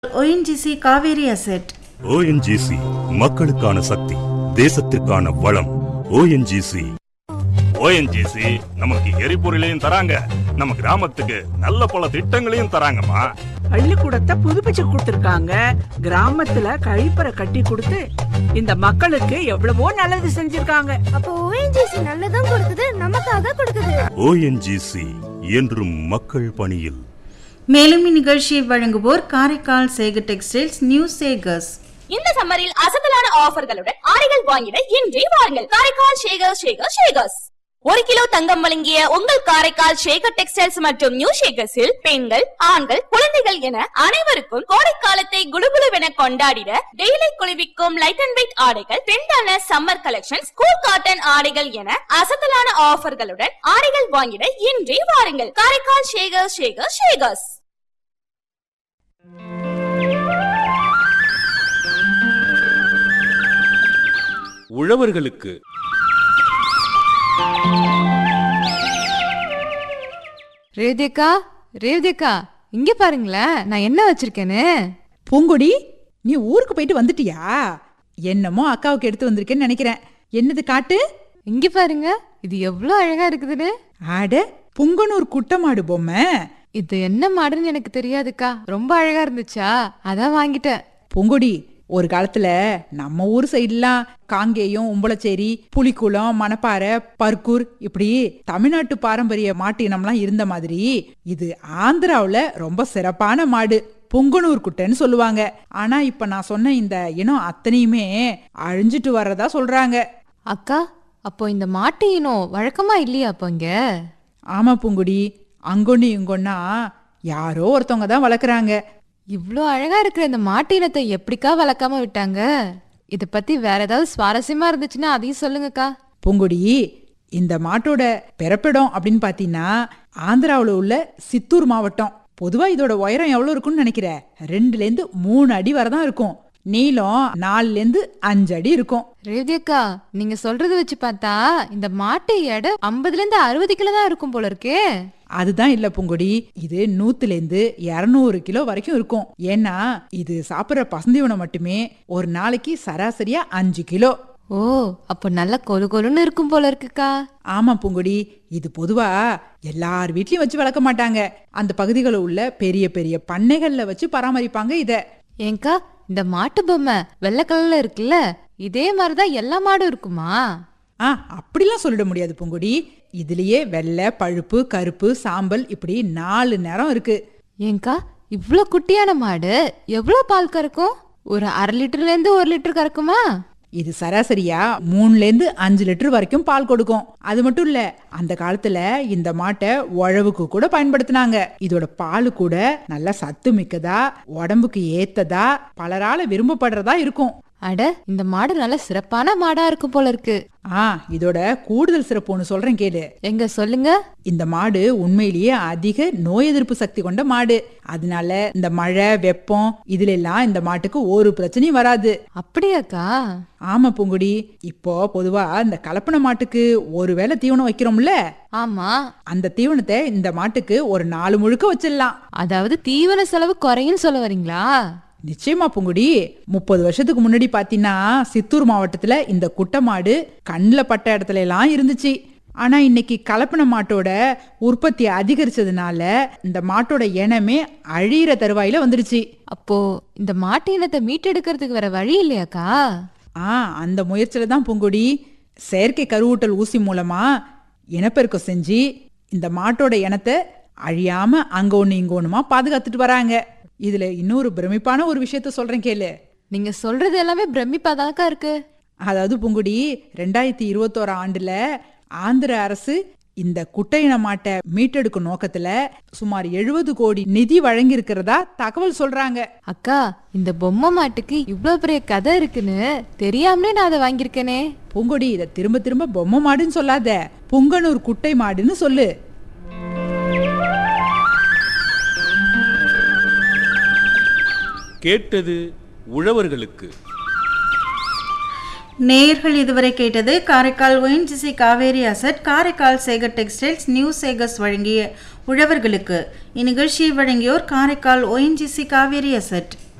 ONGC Kaveri asset ONGC மக்களுக்கான சக்தி தேசத்திற்கான வளம் ONGC ONGC நமக்கு எரிபொருளையும் தராங்க நம்ம கிராமத்துக்கு நல்ல பல திட்டங்களையும் தராங்கம்மா பள்ளிக்கூடத்தை புதுப்பிச்சு கொடுத்திருக்காங்க கிராமத்துல கழிப்பறை கட்டி கொடுத்து இந்த மக்களுக்கு எவ்வளவோ நல்லது செஞ்சிருக்காங்க அப்போ ஓஎன்ஜிசி நல்லதும் கொடுக்குது நமக்காக கொடுக்குது ஓஎன்ஜிசி என்றும் மக்கள் பணியில் மேலும் இந்நிகழ்ச்சியை வழங்குவோர் காரைக்கால் சேகர் டெக்ஸ்டைல்ஸ் நியூ சேகர்ஸ் இந்த சம்மரில் அசத்தலான ஆஃபர்களுடன் ஆடைகள் வாங்கிட இன்றே வாருங்கள் காரைக்கால் ஷேகர் ஷேகர் ஷேகர்ஸ் ஒரு கிலோ தங்கம் வழங்கிய உங்கள் காரைக்கால் ஷேகர் டெக்ஸ்டைல்ஸ் மற்றும் நியூ ஷேகர்ஸில் பெண்கள் ஆண்கள் குழந்தைகள் என அனைவருக்கும் கோடைக்காலத்தை குடுகுடுவென கொண்டாடிட டெய்லி குளிர்விக்கும் லைட் அண்ட் வெயிட் ஆடைகள் பெண்டான சம்மர் கலெக்ஷன்ஸ் கூல் காட்டன் ஆடைகள் என அசத்தலான ஆஃபர்களுடன் ஆடைகள் வாங்கிட இன்றே வாருங்கள் காரைக்கால் ஷேகர் ஷேகர் ஷேகர்ஸ் உழவர்களுக்கு ரேவதியக்கா ரேவதியக்கா இங்க பாருங்களேன் நான் என்ன வச்சிருக்கேன்னு பூங்கொடி நீ ஊருக்கு போயிட்டு வந்துட்டியா என்னமோ அக்காவுக்கு எடுத்து வந்திருக்கேன்னு நினைக்கிறேன் என்னது காட்டு இங்க பாருங்க இது எவ்வளோ அழகா இருக்குதுன்னு ஆட புங்கனூர் குட்டமாடு பொம்மை இது என்ன மாடுன்னு எனக்கு தெரியாதுக்கா ரொம்ப அழகா இருந்துச்சா அதான் வாங்கிட்டேன் பூங்கொடி ஒரு காலத்துல நம்ம ஊர் சைடுலாம் காங்கேயம் உம்பளச்சேரி புலிக்குளம் மணப்பாறை பர்கூர் இப்படி தமிழ்நாட்டு பாரம்பரிய மாட்டு இனம்லாம் இருந்த மாதிரி இது ஆந்திராவுல ரொம்ப சிறப்பான மாடு புங்கனூர் குட்டைன்னு சொல்லுவாங்க ஆனா இப்ப நான் சொன்ன இந்த இனம் அத்தனையுமே அழிஞ்சிட்டு வர்றதா சொல்றாங்க அக்கா அப்போ இந்த மாட்டு இனம் வழக்கமா இல்லையா அப்போ இங்க ஆமா பூங்குடி அங்கொன்னு இங்கொன்னா யாரோ ஒருத்தவங்க தான் வளர்க்குறாங்க இவ்வளோ அழகா இருக்கிற இந்த மாட்டு இனத்தை எப்படிக்கா வளர்க்காம விட்டாங்க இதை பத்தி வேற ஏதாவது சுவாரஸ்யமா இருந்துச்சுன்னா அதையும் சொல்லுங்கக்கா பூங்குடி இந்த மாட்டோட பிறப்பிடம் அப்படின்னு பார்த்தீங்கன்னா ஆந்திராவில் உள்ள சித்தூர் மாவட்டம் பொதுவா இதோட உயரம் எவ்வளோ இருக்கும்னு நினைக்கிற ரெண்டுலேருந்து மூணு அடி வரை தான் இருக்கும் நீளம் நாலுலேருந்து அஞ்சு அடி இருக்கும் ரேவதி அக்கா நீங்க சொல்றத வச்சு பார்த்தா இந்த மாட்டு எடை ஐம்பதுல இருந்து அறுபது கிலோ தான் இருக்கும் போல இருக்கே அதுதான் இல்ல பூங்கொடி இது நூத்துலேருந்து இரநூறு கிலோ வரைக்கும் இருக்கும் ஏன்னா இது சாப்பிட்ற பசந்தீவனம் மட்டுமே ஒரு நாளைக்கு சராசரியா அஞ்சு கிலோ ஓ அப்போ நல்ல கொலு கொலுன்னு இருக்கும் போல இருக்குக்கா ஆமா பூங்குடி இது பொதுவா எல்லார் வீட்லயும் வச்சு வளர்க்க மாட்டாங்க அந்த பகுதிகளில் உள்ள பெரிய பெரிய பண்ணைகள்ல வச்சு பராமரிப்பாங்க இத ஏங்கா இந்த மாட்டு பொம்மை வெள்ளை கலர்ல இருக்குல்ல இதே மாதிரிதான் எல்லா மாடும் இருக்குமா ஆ அப்படிலாம் சொல்லிட முடியாது பூங்குடி இதுலயே வெள்ளை பழுப்பு கருப்பு சாம்பல் இப்படி நாலு நிறம் இருக்கு ஏங்கா இவ்ளோ குட்டியான மாடு எவ்வளோ பால் கறக்கும் ஒரு அரை லிட்டர்ல இருந்து ஒரு லிட்டர் கறக்குமா இது சராசரியா மூணுல இருந்து அஞ்சு லிட்டர் வரைக்கும் பால் கொடுக்கும் அது மட்டும் இல்ல அந்த காலத்துல இந்த மாட்டை உழவுக்கு கூட பயன்படுத்தினாங்க இதோட பால் கூட நல்ல சத்து மிக்கதா உடம்புக்கு ஏத்ததா பலரால விரும்பப்படுறதா இருக்கும் அட இந்த மாடு நல்ல சிறப்பான மாடா இருக்கும் போல இருக்கு ஆ இதோட கூடுதல் சிறப்பு ஒன்று சொல்றேன் கேளு எங்க சொல்லுங்க இந்த மாடு உண்மையிலேயே அதிக நோய் எதிர்ப்பு சக்தி கொண்ட மாடு அதனால இந்த மழை வெப்பம் இதுல எல்லாம் இந்த மாட்டுக்கு ஒரு பிரச்சனையும் வராது அப்படியாக்கா ஆமா பூங்குடி இப்போ பொதுவா இந்த கலப்பன மாட்டுக்கு ஒரு வேளை தீவனம் வைக்கிறோம்ல ஆமா அந்த தீவனத்தை இந்த மாட்டுக்கு ஒரு நாலு முழுக்க வச்சிடலாம் அதாவது தீவன செலவு குறையும் சொல்ல வரீங்களா நிச்சயமா பூங்குடி முப்பது வருஷத்துக்கு முன்னாடி பாத்தீங்கன்னா சித்தூர் மாவட்டத்துல இந்த குட்டை மாடு கண்ணில் பட்ட இடத்துல எல்லாம் இருந்துச்சு ஆனா இன்னைக்கு கலப்பின மாட்டோட உற்பத்தி அதிகரிச்சதுனால இந்த மாட்டோட இனமே அழியிற தருவாயில வந்துடுச்சு அப்போ இந்த மாட்டு இனத்தை மீட்டெடுக்கிறதுக்கு வேற வழி இல்லையாக்கா ஆ அந்த முயற்சியில தான் பூங்குடி செயற்கை கருவூட்டல் ஊசி மூலமா இனப்பெருக்கம் செஞ்சு இந்த மாட்டோட இனத்தை அழியாம அங்க ஒண்ணு இங்க ஒண்ணுமா பாதுகாத்துட்டு வராங்க இதுல இன்னொரு பிரமிப்பான ஒரு விஷயத்த சொல்றேன் கேளு நீங்க சொல்றது எல்லாமே பிரமிப்பாதாக்கா இருக்கு அதாவது பூங்குடி ரெண்டாயிரத்தி இருபத்தோரா ஆண்டுல ஆந்திர அரசு இந்த குட்டையின மாட்டை மீட்டெடுக்கும் நோக்கத்துல சுமார் எழுபது கோடி நிதி வழங்கி இருக்கிறதா தகவல் சொல்றாங்க அக்கா இந்த பொம்மை மாட்டுக்கு இவ்ளோ பெரிய கதை இருக்குன்னு தெரியாமலே நான் அதை வாங்கியிருக்கேனே பூங்கொடி இதை திரும்ப திரும்ப பொம்மை மாடுன்னு சொல்லாத புங்கனூர் குட்டை மாடுன்னு சொல்லு கேட்டது உழவர்களுக்கு நேயர்கள் இதுவரை கேட்டது Karaikal ONGC Kaveri asset Karaikal Sekar textiles new Sekars வழங்கிய உழவர்களுக்கு இந்நிகழ்ச்சியை வழங்கியோர் காரைக்கால் ஓஎன்ஜிசி காவேரி அசட்